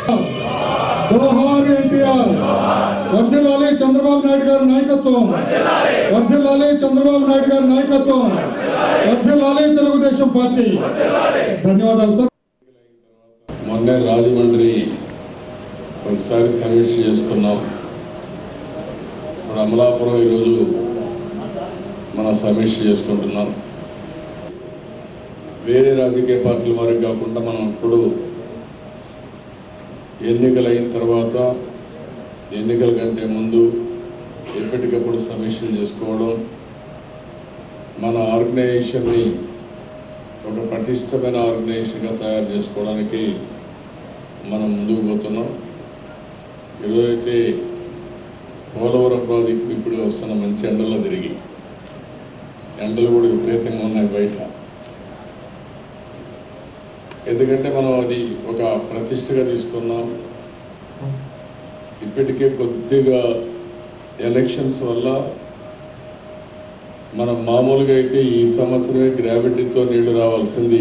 జోహార్ ఎన్టీఆర్ వర్ధిల్లాలి చంద్రబాబు నాయుడు గారి నాయకత్వం వర్ధిల్లాలి చంద్రబాబు నాయుడు గారి నాయకత్వం వర్ధిల్లాలి తెలుగుదేశం పార్టీ ధన్యవాదాలు సార్ మొన్నే రాజమండ్రి ఒకసారి సమీక్ష చేసుకున్నాం ఇప్పుడు అమలాపురం ఈరోజు మనం సమీక్ష చేసుకుంటున్నాం వేరే రాజకీయ పార్టీల వారికి కాకుండా మనం ఇప్పుడు ఎన్నికలు అయిన తర్వాత ఎన్నికల కంటే ముందు ఎప్పటికప్పుడు సమీక్షలు చేసుకోవడం మన ఆర్గనైజేషన్ని ఒక పటిష్టమైన ఆర్గనైజేషన్గా తయారు చేసుకోవడానికి మనం ముందుకు పోతున్నాం ఈరోజైతే పోలవరం ప్రాజెక్టు ఇప్పుడు వస్తున్న మంచి ఎండలో తిరిగి ఎండలు కూడా విపరీతంగా ఉన్నాయి బయట ఎందుకంటే మనం అది ఒక ప్రతిష్టగా తీసుకున్నాం ఇప్పటికే కొద్దిగా ఎలక్షన్స్ వల్ల మనం మామూలుగా అయితే ఈ సంవత్సరమే గ్రావిటీతో నీళ్లు రావాల్సింది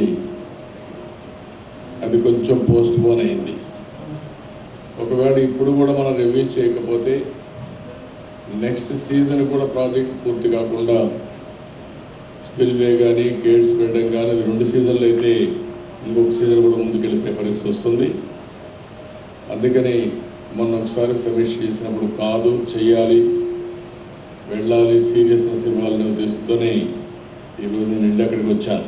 అది కొంచెం పోస్ట్ పోన్ అయింది ఒకవేళ ఇప్పుడు కూడా మనం రివ్యూ చేయకపోతే నెక్స్ట్ సీజన్ కూడా ప్రాజెక్ట్ పూర్తి కాకుండా స్పిల్వే కానీ గేట్స్ పెట్టడం కానీ అది రెండు సీజన్లు అయితే ఇంకొక సీజన్ కూడా ముందుకు వెళ్ళిపోయే పరిస్థితి వస్తుంది అందుకని మొన్న ఒకసారి సమీక్ష చేసినప్పుడు కాదు చెయ్యాలి వెళ్ళాలి సీరియస్నెస్ ఇవ్వాలనే ఉద్దేశంతోనే ఈరోజు నేను వెళ్ళి అక్కడికి వచ్చాను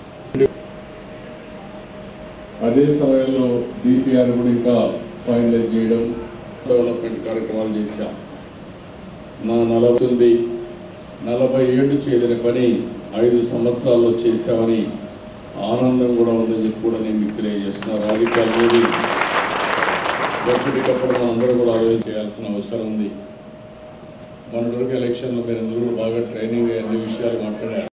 అదే సమయంలో డిపిఆర్ కూడా ఇంకా ఫైనలైజ్ చేయడం డెవలప్మెంట్ కార్యక్రమాలు చేశాం నా నలభై నలభై ఏళ్ళు చేయని పని ఐదు సంవత్సరాల్లో చేశామని ఆనందం కూడా ఉందని చెప్పి కూడా నేను మీకు తెలియజేస్తున్నా రాజకీయాలు అనేది ఎప్పటికప్పుడు మనందరూ కూడా ఆలోచన చేయాల్సిన అవసరం ఉంది మొన్నటి వరకు ఎలక్షన్లో మీరు అందరూ కూడా బాగా ట్రైనింగ్ అయ్యి అన్ని విషయాలు మాట్లాడారు